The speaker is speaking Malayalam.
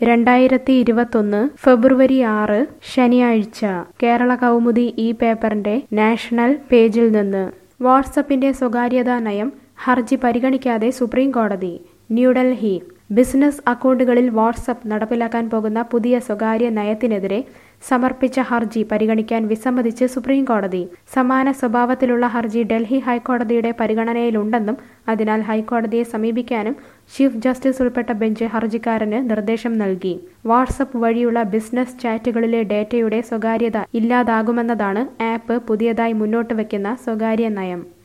രണ്ടായിരത്തി ഇരുപത്തൊന്ന് ഫെബ്രുവരി ആറ് ശനിയാഴ്ച കേരള കൗമുദി ഈ പേപ്പറിന്റെ നാഷണൽ പേജിൽ നിന്ന് വാട്സപ്പിന്റെ സ്വകാര്യതാ നയം ഹർജി പരിഗണിക്കാതെ സുപ്രീം കോടതി ന്യൂഡൽഹി ബിസിനസ് അക്കൗണ്ടുകളിൽ വാട്സപ്പ് നടപ്പിലാക്കാൻ പോകുന്ന പുതിയ സ്വകാര്യ നയത്തിനെതിരെ സമർപ്പിച്ച ഹർജി പരിഗണിക്കാൻ വിസമ്മതിച്ച് സുപ്രീം കോടതി സമാന സ്വഭാവത്തിലുള്ള ഹർജി ഡൽഹി ഹൈക്കോടതിയുടെ പരിഗണനയിലുണ്ടെന്നും അതിനാൽ ഹൈക്കോടതിയെ സമീപിക്കാനും ചീഫ് ജസ്റ്റിസ് ഉൾപ്പെട്ട ബെഞ്ച് ഹർജിക്കാരന് നിർദ്ദേശം നൽകി വാട്സപ്പ് വഴിയുള്ള ബിസിനസ് ചാറ്റുകളിലെ ഡേറ്റയുടെ സ്വകാര്യത ഇല്ലാതാകുമെന്നതാണ് ആപ്പ് പുതിയതായി മുന്നോട്ട് വയ്ക്കുന്ന സ്വകാര്യ നയം